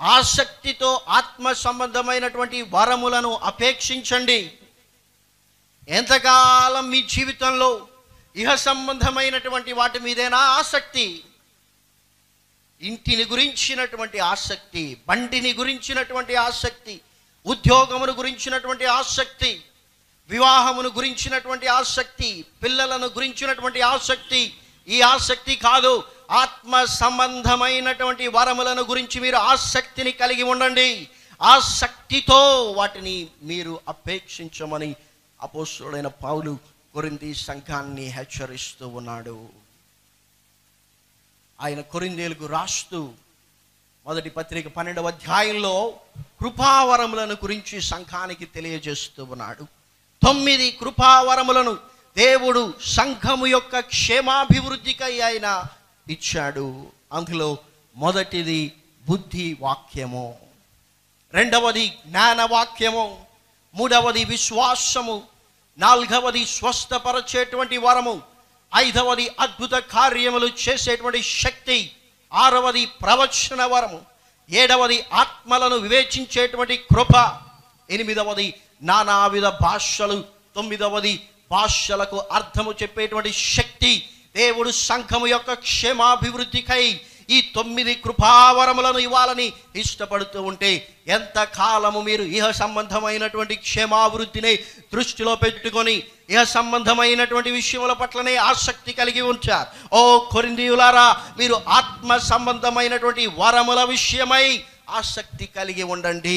ఆసక్తితో ఆత్మ సంబంధమైనటువంటి వరములను అపేక్షించండి ఎంతకాలం మీ జీవితంలో ఇహ సంబంధమైనటువంటి వాటి మీదేనా ఆసక్తి ఇంటిని గురించినటువంటి ఆసక్తి బండిని గురించినటువంటి ఆసక్తి ఉద్యోగమును గురించినటువంటి ఆసక్తి వివాహమును గురించినటువంటి ఆసక్తి పిల్లలను గురించినటువంటి ఆసక్తి ఈ ఆసక్తి కాదు ఆత్మ సంబంధమైనటువంటి వరములను గురించి మీరు ఆసక్తిని కలిగి ఉండండి ఆసక్తితో వాటిని మీరు అపేక్షించమని అపోస్తుడైన పౌలు కొరింది సంఘాన్ని హెచ్చరిస్తూ ఉన్నాడు ఆయన కొరిందేలకు రాస్తూ మొదటి పత్రిక పన్నెండవ అధ్యాయంలో కృపావరములను గురించి సంఘానికి తెలియజేస్తూ ఉన్నాడు తొమ్మిది కృపావరములను దేవుడు సంఘము యొక్క క్షేమాభివృద్ధికై ఆయన ఇచ్చాడు అందులో మొదటిది బుద్ధి వాక్యము రెండవది జ్ఞాన వాక్యము మూడవది విశ్వాసము నాలుగవది స్వస్థపరచేటువంటి వరము ఐదవది అద్భుత కార్యములు చేసేటువంటి శక్తి ఆరవది ప్రవచన వరము ఏడవది ఆత్మలను వివేచించేటువంటి కృప ఎనిమిదవది నానావిధ భాషలు తొమ్మిదవది భాషలకు అర్థము చెప్పేటువంటి శక్తి దేవుడు సంఘము యొక్క క్షేమాభివృద్ధికై ఈ తొమ్మిది కృపావరములను ఇవ్వాలని ఇష్టపడుతూ ఉంటే ఎంత కాలము మీరు ఇహ సంబంధమైనటువంటి క్షేమాభివృద్ధిని దృష్టిలో పెట్టుకొని ఇహ సంబంధమైనటువంటి విషయముల పట్లనే ఆసక్తి కలిగి ఉంచారు ఓ కొరిందీయులారా మీరు ఆత్మ సంబంధమైనటువంటి వరముల విషయమై ఆసక్తి కలిగి ఉండండి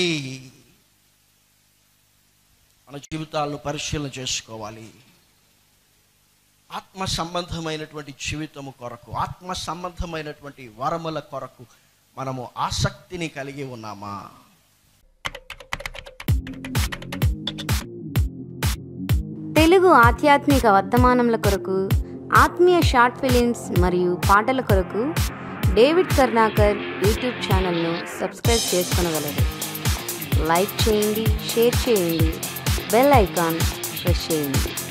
మన జీవితాలను పరిశీలన చేసుకోవాలి ఆత్మ సంబంధమైనటువంటి జీవితము కొరకు ఆత్మ సంబంధమైనటువంటి వరముల కొరకు మనము ఆసక్తిని కలిగి ఉన్నామా తెలుగు ఆధ్యాత్మిక వర్తమానముల కొరకు ఆత్మీయ షార్ట్ ఫిలిమ్స్ మరియు పాటల కొరకు డేవిడ్ కర్ణాకర్ యూట్యూబ్ ఛానల్ను సబ్స్క్రైబ్ చేసుకొనగలరు లైక్ చేయండి షేర్ చేయండి బెల్ ఐకాన్ ప్రెస్ చేయండి